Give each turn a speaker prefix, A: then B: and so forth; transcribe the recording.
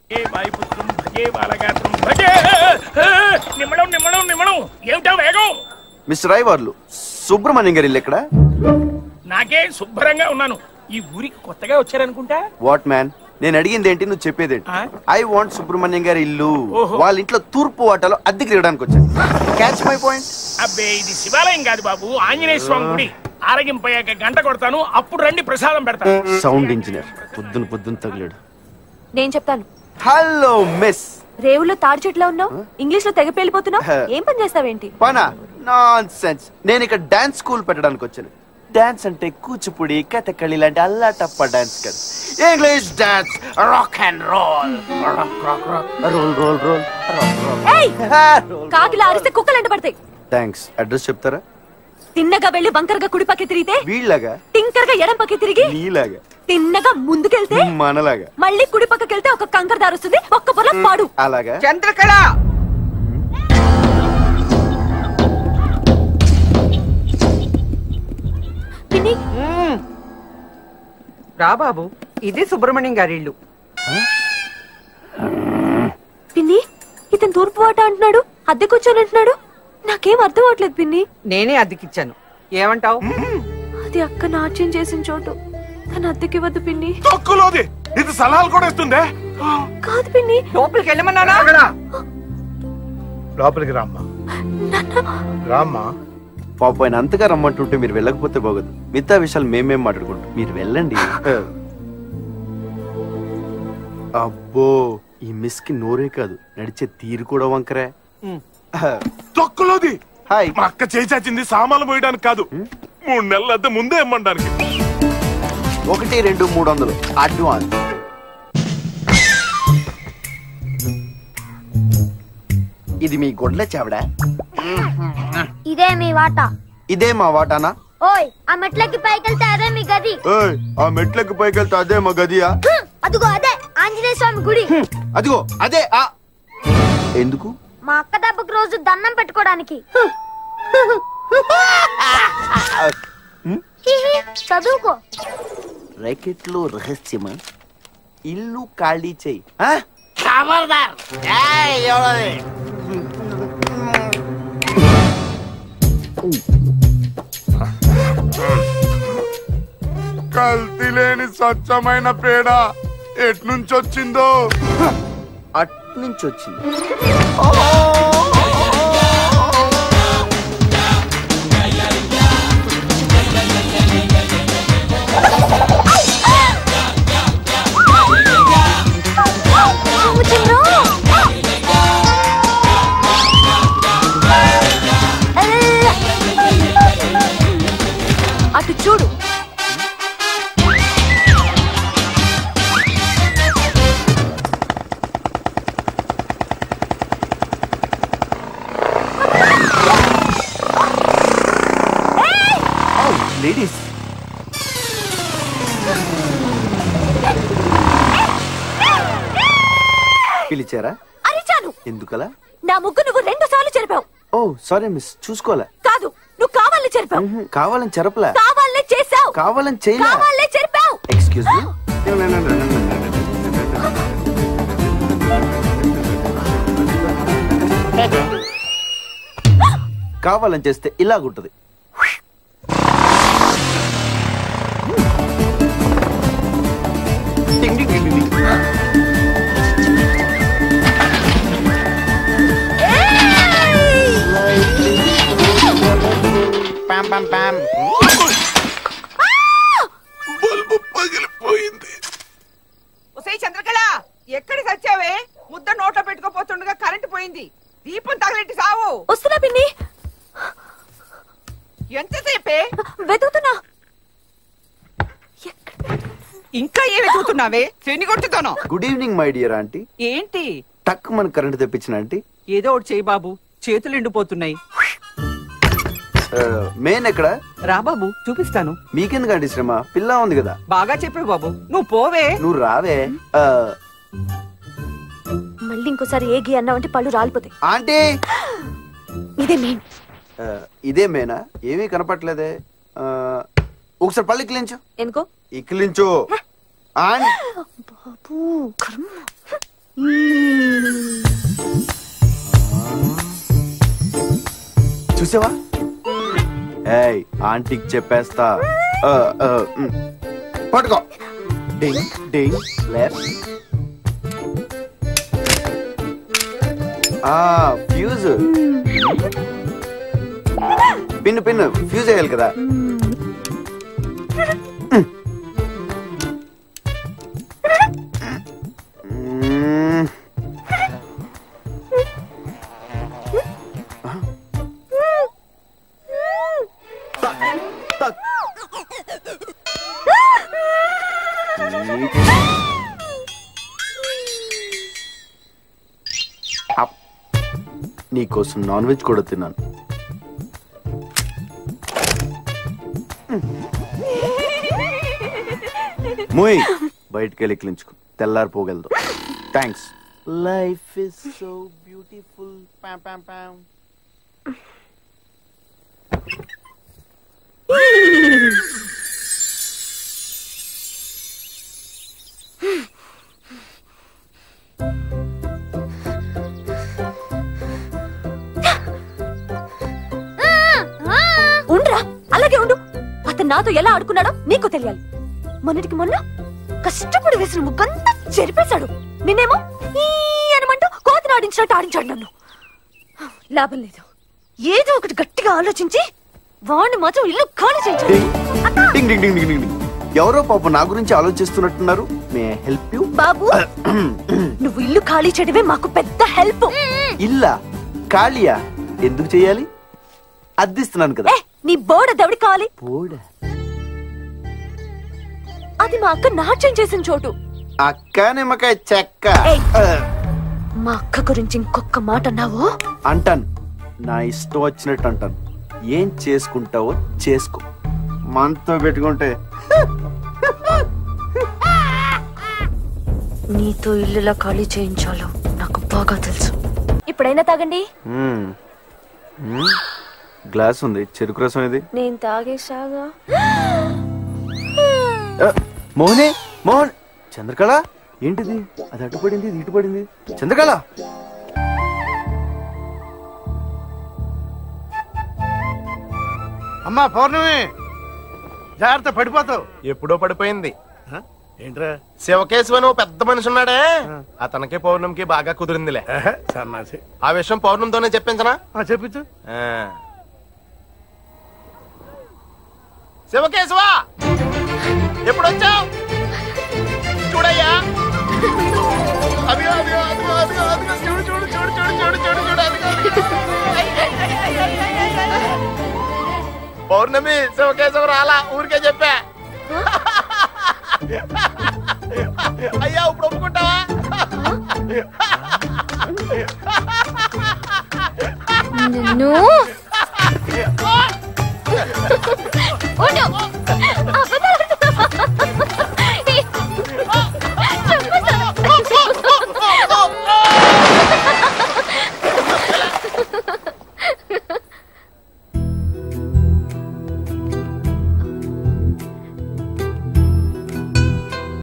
A: ఏ వాయుపుత్రం భజే బాలగాత్రం భజే నిమ్మడం నిమ్మడం నిమ్మడం ఏమిటా వేగం
B: మిస్టర్ రాయవార్లు సుబ్రహ్మణ్యం గారి ఇల్లు ఎక్కడ
A: నాకే శుభ్రంగా ఉన్నాను ఈ ఊరికి కొత్తగా వచ్చారనుకుంటా
B: వాట్ మ్యాన్ నేను అడిగింది ఏంటి నువ్వు చెప్పేదేంటి
A: ఆ?
B: ఐ వాంట్ సుబ్రహ్మణ్యం గారి ఇల్లు
A: ఓహో.
B: వాళ్ళ ఇంట్లో తూర్పు వాటాలో అద్దెకి తిరగడానికి వచ్చాను క్యాచ్ మై పాయింట్
A: అబ్బే ఇది శివాలయం కాదు బాబు ఆంజనేయ స్వామి గుడి ఆరగింపయ్యాక గంట కొడతాను అప్పుడు రండి ప్రసాదం పెడతాను
B: సౌండ్ ఇంజనీర్ పొద్దున పొద్దున తగిలాడు
C: నేను చెప్తాను
B: హలో మిస్
C: రేవులో తాడి చెట్లో ఉన్నావు ఇంగ్లీష్ లో తెగ పేలిపోతున్నావు ఏం పని చేస్తావేంటి
B: పనా నాన్ సెన్స్ నేను ఇక్కడ డాన్స్ స్కూల్ పెట్టడానికి వచ్చాను డాన్స్ అంటే కూచిపూడి కథకళి లాంటి అల్లాటప్ప డాన్స్ కాదు English dance rock and roll roll roll roll
C: ఏయ్! కాకిలా అరిస్తే కుక్కలు ఎంట పడతాయి
B: థ్యాంక్స్ అడ్రస్ చెప్తారా
C: తిన్నగా వెళ్లి బంకర్గా కుడి పక్క తిరిగితే
B: వీళ్ళగా
C: టింకర్ గా ఎడం పక్క తిరిగి
B: నీలాగా
C: తిన్నగా ముందుకెళ్తే
B: మనలాగా
C: మళ్ళీ కుడి పక్కకెళ్తే ఒక కంకర దారి వస్తుంది ఒక్క పొర పాడు
B: అలాగా
D: చంద్రకళ
C: పిన్ని
D: రా బాబు ఇది సుబ్రహ్మణ్యం గారి ఇల్లు
C: పిన్ని ఇతను తూర్పు వాట అంటున్నాడు అద్దె కూర్చొని అంటున్నాడు నాకేం అర్థం అవట్లేదు పిన్ని
D: నేనే అద్దెకిచ్చాను ఏమంటావు
C: అది అక్క నాట్యం చేసిన చోటు తన అద్దెకి వద్దు పిన్ని
E: తొక్కులోది ఇది సలహాలు కూడా ఇస్తుందే
C: కాదు పిన్ని
D: లోపలికి వెళ్ళమన్నానా
E: లోపలికి రామ్మా రామ్మా
B: పాప ఆయన అంతగా రమ్మంటుంటే మీరు వెళ్ళకపోతే బాగోదు మిగతా విషయాలు మేమేం మాట్లాడుకుంటాం మీరు వెళ్ళండి అబ్బో ఈ మిస్ కి నోరే కాదు నడిచే తీరు కూడా వంకరే
E: తొక్కులోది
B: హాయ్
E: మా అక్క చేచాచింది సామాన్లు పోయడానికి కాదు మూడు నెలల అద్దె ముందే ఇమ్మండానికి
B: ఒకటి రెండు మూడు వందలు అడ్వాన్స్ ఇది మీ గొడ్ల చావిడా
F: ఇదే మీ వాట
B: ఇదే మా వాటానా
F: ఓయ్ ఆ మెట్లకి పైకెళ్తే అదే మీ గది
B: ఏయ్, ఆ మెట్లకి పైకెళ్తే అదే మా గదియా
F: హ్మ్, అదిగో అదే ఆంజనేయ స్వామి గుడి
B: అదిగో అదే ఆ ఎందుకు
F: మా అక్క దెబ్బకు రోజు దండం పెట్టుకోవడానికి హిహి, చదువుకో
B: ర్యాకెట్లో రహస్యమా ఇల్లు ఖాళీ చెయ్యి ఆ?
E: కల్తీ లేని స్వచ్ఛమైన పేడ ఎట్నుంచి వచ్చిందో
B: అట్నుంచి వచ్చింది
C: అటు చూడు
B: లేడీస్ పిలిచారా
C: అరిచాను
B: ఎందుకలా
C: నా ముగ్గు నువ్వు రెండు సార్లు చెరిపావు
B: ఓ సారీ మిస్ చూసుకోలే
C: కాదు నువ్వు కావాలని చెరిపావు
B: మ్హూ, కావాలని చెరపలే
C: కావాలనే చేసావు
B: కావాలని చేయలే
C: కావాలనే చెరిపావు
B: ఎక్స్క్యూజ్ మీ కావాలని చేస్తే ఇలాగుంటది టింగ్ టింగ్ టింగ్ టింగ్. పామ్ పామ్ పామ్
E: బల్బు పగిలిపోయింది
D: ఒసే చంద్రకళ ఎక్కడి సచ్చావే ముద్ద నోట్లో పెట్టుకోపోతుండగా కరెంటు పోయింది దీపం తగలెట్టి సావు
C: వస్తున్నా పిన్ని
D: ఎంతసేపే
C: వెతుకుతున్నా
D: ఇంకా ఏ వెతుకుతున్నావే శని కొట్టుతాను
B: good evening my dear aunty
D: ఏంటి
B: టక్ మన కరెంట్ తెప్పించిన ఆంటీ
D: ఏదో ఒకటి చేయి బాబు చేతులు ఎండిపోతున్నాయి
B: మెయిన్ ఎక్కడ
D: రా బాబు చూపిస్తాను
B: మీకెందుకండి శ్రమ పిల్ల ఉంది కదా
D: బాగా చెప్పావు బాబు నువ్వు పోవే
B: నువ్వు రావే ఆ,
C: మళ్ళీ ఇంకోసారి ఏగి అన్నావంటే పళ్ళు రాలిపోతాయి
B: ఆంటీ
C: ఇదే మెయిన్
B: ఆ, ఇదే మేనా ఏమీ కనపట్లేదే ఆ, ఒకసారి పళ్ళు ఇక్కిలించు
C: ఎందుకో
B: ఇక్కిలించు ఆన్
C: బాబు కర్మ
B: చూసావా ఏయ్ ఆంటీకి చెప్పేస్తా ఆ, ఆ, ఉమ్. పట్టుకో డింగ్ డింగ్ లెఫ్ట్ ఆ ఫ్యూజ్ పిన్ను పిన్ను ఫ్యూజ్ వేయాలి కదా మ్మ్. టక్, టక్. అప్. నీకోసం నాన్ వెజ్ కూడా తిన్నాను మూయ్ బయటికి వెళ్ళి క్లించుకో తెల్లారిపోగలదు thanks life is so beautiful పాం పాం పాం
C: ఉండ్రా అలాగే ఉండు అతను నాతో ఎలా ఆడుకున్నాడో నీకు తెలియాలి మొన్నటికి మొన్న కష్టపడి వేసిన ముగ్గంతా చెరిపేశాడు నిన్నేమో ఈ అనమంటూ కోతను ఆడించినట్టు ఆడించాడు నన్ను లాభం లేదు ఏదో ఒకటి గట్టిగా ఆలోచించి వాణ్ణి మాత్రం ఇల్లు ఖాళీ చేయించాలి
B: డింగ్ డింగ్ డింగ్ డింగ్ డింగ్ డింగ్. ఎవరో పాప నా గురించి ఆలోచిస్తున్నట్టున్నారు మే హెల్ప్ యూ
C: బాబు నువ్వు ఇల్లు ఖాళీ చేయడమే మాకు పెద్ద హెల్ప్
B: ఇల్లా ఖాళీయా ఎందుకు చేయాలి అద్దిస్తున్నాను కదా
C: ఏ నీ బోర్డు దవడి కావాలి
B: పోడా
C: అది మా అక్క నాట్యం చేసిన చోటు
B: అక్క నిమ్మకాయ చెక్క
C: ఏయ్.
B: ఆ,
C: మా అక్క గురించి ఇంకొక మాట అన్నావు
B: అంటాను నా ఇష్టం వచ్చినట్టు అంటాను ఏం చేసుకుంటావో చేసుకో మనతో పెట్టుకుంటే
C: నీతో ఇల్లులా ఖాళీ చేయించాలో నాకు బాగా తెలుసు ఇప్పుడైనా తాగండి
B: మ్మ్. మ్మ్. గ్లాస్ ఉంది చెరుకు రసం ఇది
C: నేను తాగేసాగా
B: ఆ, మోహనే మోహన్ చంద్రకళ ఏంటిది అది అటు పడింది ఇది ఇటు పడింది చంద్రకళ
G: అమ్మా పౌర్ణమి జాగ్రత్త పడిపోతావు
H: ఎప్పుడో పడిపోయింది
G: ఏంట్రా
H: శివకేశవ అని ఓ పెద్ద మనిషి ఉన్నాడే అతనికి పౌర్ణమికి బాగా కుదిరిందిలే
G: ఆహా, సన్నాసి
H: ఆ విషయం పౌర్ణమితోనే చెప్పించనా
G: ఆ, చెప్పించు
H: ఆ. శివకేశవా ఎప్పుడు వచ్చావు చూడయ్యా అదిగో, అదిగో, అదిగో, అదిగో, అదిగో, చూడు, చూడు, చూడు, చూడు, చూడు, చూడు, చూడు, అదిగో, అదిగో. పౌర్ణమి శివకేశవ రాలా ఊరికే చెప్పా అయ్యా ఇప్పుడు ఒప్పుకుంటావా
F: నిన్ను